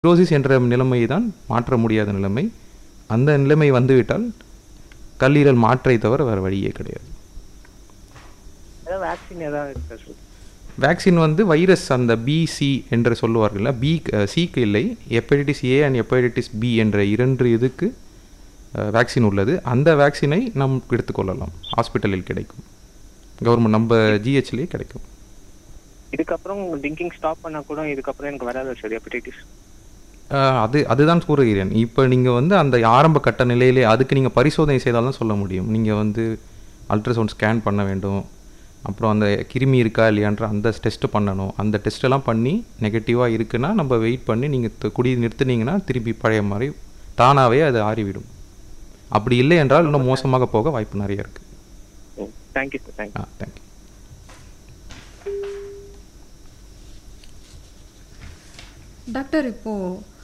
cirrhosis என்ற நிலைமை தான் மாற்ற முடியாத நிலைமை அந்த நிலைமை வந்துவிட்டால் கல்லீரல் மாற்றை தவிர வேறு வழியே கிடையாது ஏதாவது வேக்சின் ஏதாவது இருக்கா சார் வேக்சின் வந்து வைரஸ் அந்த பிசி என்று சொல்லுவார்கள்ல பி சிக்கு இல்லை hepatitis A and hepatitis B என்ற இரண்டு இதுக்கு வேக்சின் உள்ளது அந்த வேக்சினை நாம் எடுத்துக்கொள்ளலாம் ஹாஸ்பிட்டலில் கிடைக்கும் கவர்மெண்ட் நம்ம ஜிஹெச்லேயே கிடைக்கும் இதுக்கப்புறம் ட்ரிங்கிங் ஸ்டாப் பண்ணா கூட இதுக்கப்புறம் எனக்கு வராது சார் ஹெப்படைட்டிஸ் அஹ் அது அதுதான் கூறுகிறேன் இப்போ நீங்கள் வந்து அந்த ஆரம்ப கட்ட நிலையிலே அதுக்கு நீங்கள் பரிசோதனை செய்தால் தான் சொல்ல முடியும் நீங்கள் வந்து அல்ட்ராசவுண்ட் ஸ்கேன் பண்ண வேண்டும் அப்புறம் அந்த கிருமி இருக்கா இல்லையான்ற அந்த டெஸ்ட்டு பண்ணணும் அந்த டெஸ்ட்டெல்லாம் பண்ணி நெகட்டிவாக இருக்குன்னா நம்ம வெயிட் பண்ணி நீங்கள் குடி நிறுத்துனீங்கன்னா திருப்பி பழைய மாதிரி தானாகவே அது ஆறிவிடும் அப்படி இல்லை என்றால் இன்னும் மோசமாக போக வாய்ப்பு நிறைய இருக்குது தேங்க்யூ சார் தேங்க்யூ ஆ தேங்க்யூ டாக்டர் இப்போ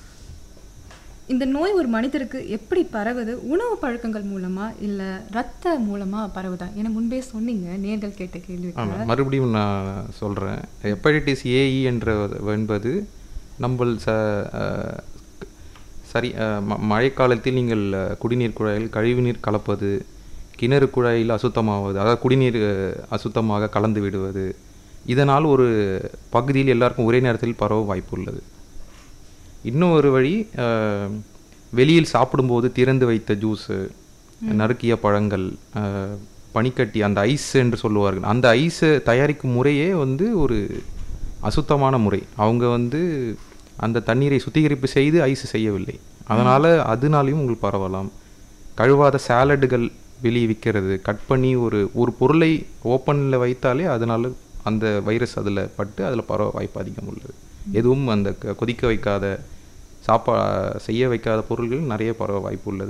இந்த நோய் ஒரு மனிதருக்கு எப்படி பரவுது உணவு பழக்கங்கள் மூலமா இல்ல ரத்த மூலமா பரவுதா என முன்பே சொன்னீங்க நேர்கள் கேட்ட கேள்விக்கு ஆமாம் மறுபடியும் நான் சொல்கிறேன் ஹெப்படைட்டிஸ் ஏஇ என்ற என்பது நம்ம ச அஹ், சரி அஹ், ம- மழைக்காலத்தில் நீங்கள் அஹ், குடிநீர் குழாயில் கழிவுநீர் கலப்பது கிணறு குழாயில் அசுத்தமாவது அதாவது குடிநீர் அஹ், அசுத்தமாக கலந்து விடுவது இதனால் ஒரு பகுதியில் எல்லாருக்கும் ஒரே நேரத்தில் பரவ வாய்ப்பு உள்ளது இன்னும் ஒரு வழி அஹ், வெளியில் சாப்பிடும்போது திறந்து வைத்த ஜூஸு நறுக்கிய பழங்கள் அஹ், பனிக்கட்டி அந்த ஐஸ் என்று சொல்லுவார்கள் அந்த ஐஸை தயாரிக்கும் முறையே வந்து ஒரு அசுத்தமான முறை அவங்க வந்து அந்த தண்ணீரை சுத்திகரிப்பு செய்து ஐஸ் செய்யவில்லை அதனால் அதனாலையும் உங்களுக்கு பரவலாம் கழுவாத சாலடுகள் வெளியே விற்கிறது கட் பண்ணி ஒரு ஒரு பொருளை ஓப்பனில் வைத்தாலே அதனால அந்த வைரஸ் அதில் பட்டு அதில் பரவ வாய்ப்பு அதிகம் உள்ளது எதுவும் அந்த க- கொதிக்க வைக்காத சாப்பா செய்ய வைக்காத பொருள்கள் நிறைய பரவ வாய்ப்பு உள்ளது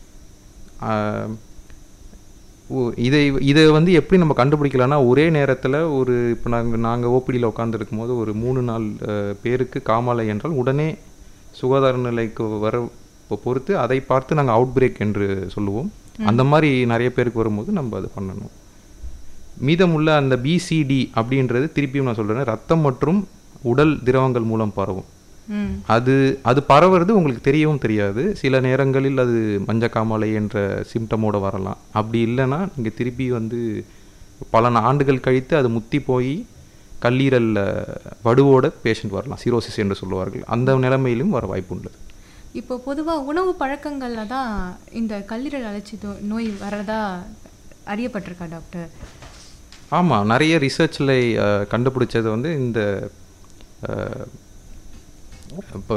ஆஹ் ஓ- இதை இதை வந்து எப்படி நம்ம கண்டுபிடிக்கலாம்னா ஒரே நேரத்தில் ஒரு இப்போ நாங்கள் நாங்கள் ஓபிடியில் உட்காந்துருக்கும் போது ஒரு மூணு நாள் அஹ், பேருக்கு காமாலை என்றால் உடனே சுகாதார நிலைக்கு வர பொ- பொறுத்து அதை பார்த்து நாங்கள் அவுட் பிரேக் என்று சொல்லுவோம் அந்த மாதிரி நிறைய பேருக்கு வரும்போது நம்ம அது பண்ணணும் மீதமுள்ள அந்த பிசிடி அப்படின்றது திருப்பியும் நான் சொல்கிறேன் ரத்தம் மற்றும் உடல் திரவங்கள் மூலம் பரவும் ம் அது அது பரவுறது உங்களுக்கு தெரியவும் தெரியாது சில நேரங்களில் அது மஞ்சக்காமலை என்ற சிம்டமோட வரலாம் அப்படி இல்லைன்னா நீங்கள் திருப்பி வந்து பல ஆண்டுகள் கழித்து அது முத்தி போய் கல்லீரல்ல வடுவோட பேஷண்ட் வரலாம் சிரோசிஸ் என்று சொல்லுவார்கள் அந்த நிலைமையிலும் வர வாய்ப்பு உள்ளது இப்போ பொதுவா உணவு பழக்கங்கள்ல தான் இந்த கல்லீரல் அழற்சி தோ- நோய் வர்றதா அறியப்பட்டிருக்கா டாக்டர் ஆமாம் நிறைய ரிசர்ச்சில் கண்டுபிடிச்சது வந்து இந்த இப்போ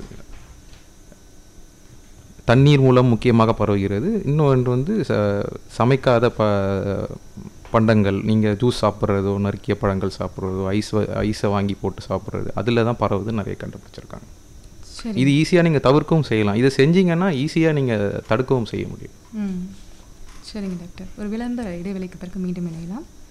தண்ணீர் மூலம் முக்கியமாக பரவுகிறது இன்னொன்று வந்து ச சமைக்காத ப பண்டங்கள் நீங்கள் ஜூஸ் சாப்பிட்றதோ நறுக்கிய பழங்கள் சாப்பிட்றதோ ஐஸ் ஐஸை வாங்கி போட்டு சாப்பிட்றது அதில் தான் பரவுது நிறைய கண்டுபிடிச்சிருக்காங்க சரி இது ஈஸியாக நீங்கள் தவிர்க்கவும் செய்யலாம் இதை செஞ்சீங்கன்னா ஈஸியாக நீங்கள் தடுக்கவும் செய்ய முடியும் ம் சரிங்க டாக்டர் ஒரு விளம்பர இடைவெளிக்கு பிறகு மீண்டும் இணையலாம்